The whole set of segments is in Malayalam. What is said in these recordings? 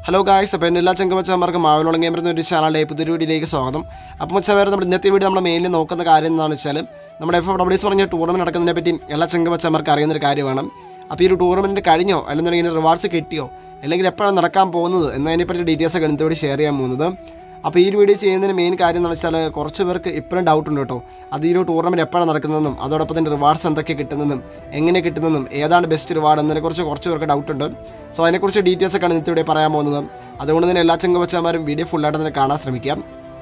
ഹലോ ഗായ്സ് അപ്പോൾ എൻ്റെ എല്ലാ ചെങ്കമച്ചന്മാർക്കും മാവിലോളം ഗെയിമർ എന്നൊരു ചാനലിൻ്റെ പുതിയൊരു വീഡിയോയിലേക്ക് സ്വാഗതം അപ്പോൾ മച്ചവരെ നമ്മുടെ ഇന്നത്തെ വീഡിയോ നമ്മൾ മെയിൻലി നോക്കുന്ന കാര്യം എന്താണെന്ന് വെച്ചാൽ നമ്മുടെ എഫ് ഡബ്ല്യൂസ് പറഞ്ഞ ടൂർണമെൻറ്റ് നടക്കുന്നതിനെ പറ്റി എല്ലാ ചെങ്കമച്ചന്മാർക്ക് അറിയുന്നൊരു കാര്യമാണ് അപ്പോൾ ഈ ഒരു ടൂർണമെൻറ്റ് കഴിഞ്ഞോ അല്ലെന്നുണ്ടെങ്കിൽ റിവാർഡ്സ് കിട്ടിയോ അല്ലെങ്കിൽ എപ്പോഴാണ് നടക്കാൻ പോകുന്നത് എന്നതിനെപ്പറ്റി ഡീറ്റെയിൽസ് ഒക്കെ ഇന്നത്തോടെ ഷെയർ ചെയ്യാൻ പോകുന്നത് അപ്പോൾ ഈ ഒരു വീഡിയോ ചെയ്യുന്നതിന് മെയിൻ കാര്യം എന്ന് വെച്ചാൽ കുറച്ച് പേർക്ക് ഇപ്പോഴും ഡൗട്ട് ഉണ്ട് കേട്ടോ അത് ഈ ഒരു ടൂർണമെൻറ്റ് എപ്പോഴാണ് നടക്കുന്നതെന്നും അതോടൊപ്പം തന്നെ റിവാർഡ്സ് എന്തൊക്കെ കിട്ടുന്നതെന്നും എങ്ങനെ കിട്ടുന്നതെന്നും ഏതാണ് ബെസ്റ്റ് റിവാർഡ് എന്നതിനെക്കുറിച്ച് കുറച്ച് പേർക്ക് ഡൗട്ട് ഉണ്ട് സോ അതിനെക്കുറിച്ച് ഡീറ്റെയിൽസ് ഒക്കെയാണ് ഇന്നത്തെ ഇവിടെ പറയാൻ പോകുന്നത് അതുകൊണ്ട് തന്നെ എല്ലാ ചെങ്കവച്ചമാരും വീഡിയോ ഫുള്ളായിട്ട് തന്നെ കാണാൻ ശ്രമിക്കാം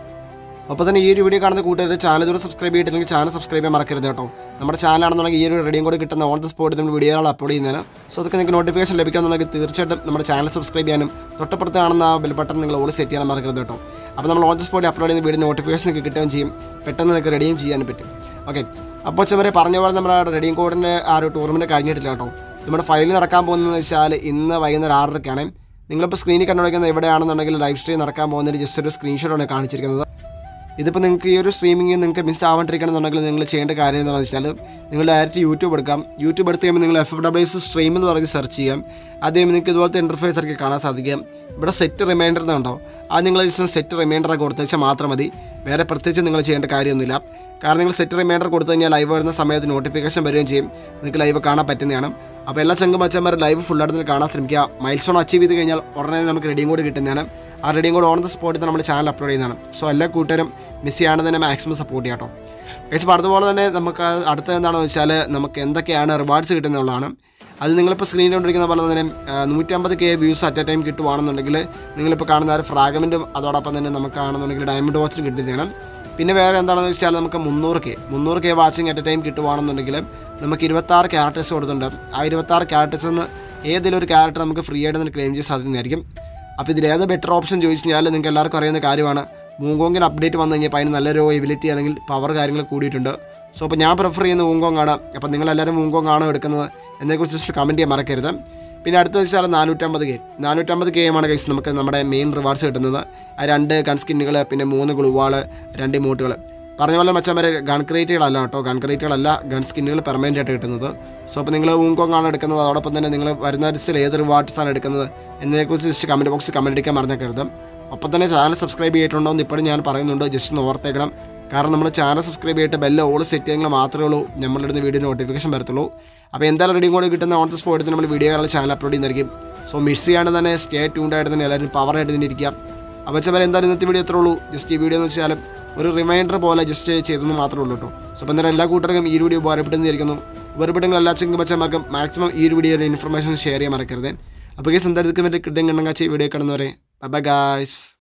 അപ്പോൾ തന്നെ ഈ ഒരു വീഡിയോ കാണുന്ന കൂട്ടുകാർ ചാനൽ ഇതുവരെ സബ്സ്ക്രൈബ് ചെയ്തിട്ടില്ലെങ്കിൽ ചാനൽ സബ്സ്ക്രൈബ് ചെയ്യാൻ മറക്കരുത് കേട്ടോ നമ്മുടെ ചാനലാണെന്നുണ്ടെങ്കിൽ ഈ ഒരു റെഡിയും കൂടെ കിട്ടുന്ന ഓൺ ദ സ്പോട്ട് നമ്മൾ വീഡിയോകൾ അപ്ലോഡ് ചെയ്യുന്നതിന് സോ അതൊക്കെ നിങ്ങൾക്ക് നോട്ടിഫിക്കേഷൻ ലഭിക്കണമെന്നുണ്ടെങ്കിൽ തീർച്ചയായിട്ടും നമ്മുടെ ചാനൽ സബ്സ്ക്രൈബ് ചെയ്യാനും തൊട്ടപ്പുറത്ത് കാണുന്ന ആ ബെൽ ബട്ടൺ നിങ്ങൾ ഓൾ സെറ്റ് ചെയ്യാൻ മറക്കരുത് കേട്ടോ അപ്പോൾ നമ്മൾ ഓൺ ദ സ്പോട്ട് അപ്ലോഡ് ചെയ്യുന്ന വീഡിയോ നോട്ടിഫിക്കേഷൻ ഒക്കെ കിട്ടുകയും ചെയ്യും പെട്ടെന്ന് നിങ്ങൾക്ക് റെഡിയും ചെയ്യാനും പറ്റും ഓക്കെ അപ്പോൾ ചെവരെ പറഞ്ഞ പോലെ നമ്മുടെ റെഡിയും കോഡിൻ്റെ ആ ഒരു ടൂർണമെൻറ്റ് കഴിഞ്ഞിട്ടില്ല കേട്ടോ നമ്മുടെ ഫൈനൽ നടക്കാൻ പോകുന്നതെന്ന് വെച്ചാൽ ഇന്ന് വൈകുന്നേരം ആറരയ്ക്കാണ് നിങ്ങളിപ്പോൾ സ്ക്രീനിൽ കണ്ടുപിടിക്കുന്നത് എവിടെയാണെന്നുണ്ടെങ്കിൽ ലൈവ് സ്ട്രീം നടക്കാൻ പോകുന്നതിന് ജസ്റ്റ് ഒരു സ്ക്രീൻഷോട്ടാണ് കാണിച്ചിരിക്കുന്നത് ഇതിപ്പോൾ നിങ്ങൾക്ക് ഈ ഒരു സ്ട്രീമിംഗ് നിങ്ങൾക്ക് മിസ് ആവാണ്ടിരിക്കണമെന്നുണ്ടെങ്കിൽ നിങ്ങൾ ചെയ്യേണ്ട കാര്യം എന്താണെന്ന് വെച്ചാൽ നിങ്ങൾ ഡയറക്റ്റ് യൂട്യൂബ് എടുക്കാം യൂട്യൂബ് എടുത്ത് കഴിയുമ്പോൾ നിങ്ങൾ എഫ് ഡബ്ല്യു എസ് സ്ട്രീം എന്ന് പറഞ്ഞ് സെർച്ച് ചെയ്യാം ആദ്യം നിങ്ങൾക്ക് ഇതുപോലത്തെ ഇൻ്റർഫേസ് ഒക്കെ കാണാൻ സാധിക്കും ഇവിടെ സെറ്റ് റിമൈൻഡർ എന്നുണ്ടോ അത് നിങ്ങൾ ജസ്റ്റ് സെറ്റ് റിമൈൻഡർ കൊടുത്തു വെച്ചാൽ മാത്രം മതി വേറെ പ്രത്യേകിച്ച് നിങ്ങൾ ചെയ്യേണ്ട കാര്യമൊന്നുമില്ല കാരണം നിങ്ങൾ സെറ്റ് റിമൈൻഡർ കൊടുത്തു കഴിഞ്ഞാൽ ലൈവ് വരുന്ന സമയത്ത് നോട്ടിഫിക്കേഷൻ വരികയും ചെയ്യും നിങ്ങൾക്ക് ലൈവ് കാണാൻ പറ്റുന്നതാണ് അപ്പോൾ എല്ലാ ചങ്കും മച്ചന്മാർ ലൈവ് ഫുള്ളായിട്ട് തന്നെ കാണാൻ ശ്രമിക്കുക മൈൽ സ്റ്റോൺ അച്ചീവ് ചെയ്ത് കഴിഞ്ഞാൽ ഉടനെ നമുക്ക് റെഡിയും കൂടി കിട്ടുന്നതാണ് ആ റെഡിയും കൂടെ ഓൺ ദ സ്പോട്ടിൽ നമ്മുടെ ചാനൽ അപ്ലോഡ് ചെയ്യുന്നതാണ് സോ എല്ലാ കൂട്ടുകാരും മിസ് ചെയ്യാണ്ട് തന്നെ മാക്സിമം സപ്പോർട്ട് ചെയ്യാം കേട്ടോ ഏകദേശം പറഞ്ഞതുപോലെ തന്നെ നമുക്ക് അടുത്ത എന്താണെന്ന് വെച്ചാൽ നമുക്ക് എന്തൊക്കെയാണ് റിവാർഡ്സ് കിട്ടുന്നുള്ളതാണ് അത് നിങ്ങളിപ്പോൾ സ്ക്രീനിൽ കൊണ്ടിരിക്കുന്ന പോലെ തന്നെ നൂറ്റമ്പത് K views at a time കിട്ടുവാണെന്നുണ്ടെങ്കിൽ നിങ്ങളിപ്പോൾ കാണുന്ന ഒരു ഫ്രാഗമെൻറ്റും അതോടൊപ്പം തന്നെ നമുക്ക് കാണുന്നുണ്ടെങ്കിൽ ഡയമണ്ട് വാച്ചിൽ കിട്ടുന്നതാണ് പിന്നെ വേറെ എന്താണെന്ന് വെച്ചാൽ നമുക്ക് മുന്നൂറ് കെ മുന്നൂറ് K watching at a time കിട്ടുവാണെന്നുണ്ടെങ്കിൽ നമുക്ക് ഇരുപത്താറ് ക്യാരക്ടേഴ്സ് കൊടുത്തിട്ടുണ്ട് ആ ഇരുപത്താറ് ക്യാരക്ടേഴ്സിൽ നിന്ന് ഏതെങ്കിലും ഒരു ക്യാരക്ടർ നമുക്ക് ഫ്രീ ആയിട്ട് തന്നെ ക്ലെയിം ചെയ്യാൻ സാധിക്കുന്നതായിരിക്കും അപ്പോൾ ഇതിൽ ഏത് ബെറ്റർ ഓപ്ഷൻ ചോദിച്ചു കഴിഞ്ഞാൽ നിങ്ങൾക്ക് എല്ലാവർക്കും അറിയുന്ന കാര്യമാണ് മൂങ്കോങ്ങിന് അപ്ഡേറ്റ് വന്നു കഴിഞ്ഞാൽ അതിന് നല്ലൊരു എബിലിറ്റി അല്ലെങ്കിൽ പവർ കാര്യങ്ങൾ കൂടിയിട്ടുണ്ട് സോ അപ്പോൾ ഞാൻ പ്രിഫർ ചെയ്യുന്ന മൂങ്കോങ് ആണ് അപ്പോൾ നിങ്ങളെല്ലാവരും മൂങ്കോങ് ആണോ എടുക്കുന്നത് എന്നതിനെക്കുറിച്ച് ജസ്റ്റ് കമൻറ്റ് ചെയ്യാൻ മറക്കരുത് പിന്നെ അടുത്ത വെച്ചാൽ നാനൂറ്റമ്പത് ഗെയിം നാനൂറ്റമ്പത് ഗെയിമാണ് കഴിച്ച് നമുക്ക് നമ്മുടെ മെയിൻ റിവാർഡ്സ് കിട്ടുന്നത് ആ രണ്ട് ഗൺ സ്കിന്നുകൾ പിന്നെ മൂന്ന് ഗ്ലൂവാൾ രണ്ട് ഇമോട്ടുകൾ പറഞ്ഞ പോലെ മച്ചാൻ വരെ ഗൺ ക്രേറ്റുകളല്ല കേട്ടോ ഗൺ ക്രേറ്റുകളല്ല ഗൺ സ്കിന്നുകൾ പെർമനൻ്റ് ആയിട്ട് കിട്ടുന്നത് സോ അപ്പോൾ നിങ്ങൾ ഊങ്കോങ് ആണ് എടുക്കുന്നത് അതോടൊപ്പം തന്നെ നിങ്ങൾ വരുന്ന ദിവസത്തിൽ ഏത് റിവാർഡ്സ് ആണ് എടുക്കുന്നത് എന്നതിനെക്കുറിച്ച് ജസ്റ്റ് കമൻറ്റ് ബോക്സിൽ കമൻറ്റ് അടിക്കാൻ മറന്നേക്കരുത് ഒപ്പം തന്നെ ചാനൽ സബ്സ്ക്രൈബ് ചെയ്തിട്ടുണ്ടോ എന്ന് ഇപ്പോഴും ഞാൻ പറയുന്നുണ്ട് ജസ്റ്റ് ഒന്ന് ഓർത്തേക്കണം കാരണം നമ്മൾ ചാനൽ സബ്സ്ക്രൈബ് ചെയ്തിട്ട് ബെല്ല് ഓൾ സെറ്റ് ചെയ്തെങ്കിൽ മാത്രമേ ഉള്ളൂ നമ്മളിടുന്ന വീഡിയോ നോട്ടിഫിക്കേഷൻ വരത്തുള്ളൂ അപ്പോൾ എന്തായാലും റെഡിയും കൂടെ കിട്ടുന്ന ഓൺ ദ സ്പോട്ടിൽ നമ്മൾ വീഡിയോ ചാനൽ അപ്ലോഡ് ചെയ്യുന്നതായിരിക്കും സോ മിസ് ചെയ്യാണ്ട് തന്നെ സ്റ്റേ ട്യൂൺഡ് ആയിട്ട് തന്നെ എല്ലാവരും പവറായിട്ട് തന്നെ ഇരിക്കാം അപ്പോൾ വെച്ചാൽ എന്തായാലും ഇന്നത്തെ വീഡിയോ എത്ര ഉള്ളൂ ജസ്റ്റ് ഈ വീഡിയോ എന്ന് വെച്ചാൽ ഒരു റിമൈൻഡർ പോലെ ജസ്റ്റ് ചെയ്തെന്ന് മാത്രമേ ഉള്ളൂ കേട്ടോ സോ അപ്പോൾ എന്തായാലും എല്ലാ കൂട്ടർക്കും ഈ ഒരു വീഡിയോ ഉപകാരപ്പെട്ടെന്നിരിക്കുന്നു ഉപകാരപ്പെട്ടെങ്കിൽ എല്ലാ ചെങ്കുമ്പച്ചന്മാർക്കും മാക്സിമം ഈ ഒരു വീഡിയോയിൽ ഇൻഫർമേഷൻ ഷെയർ ചെയ്യാൻ മറക്കരുത് അപ്പോൾ കേസ് എന്തായാലും ഇതൊക്കെ മറ്റേ കിട്ടും കണ്ടെങ്കിൽ വീഡിയോ കാണുന്നവരെ ബൈ ഗായ്സ്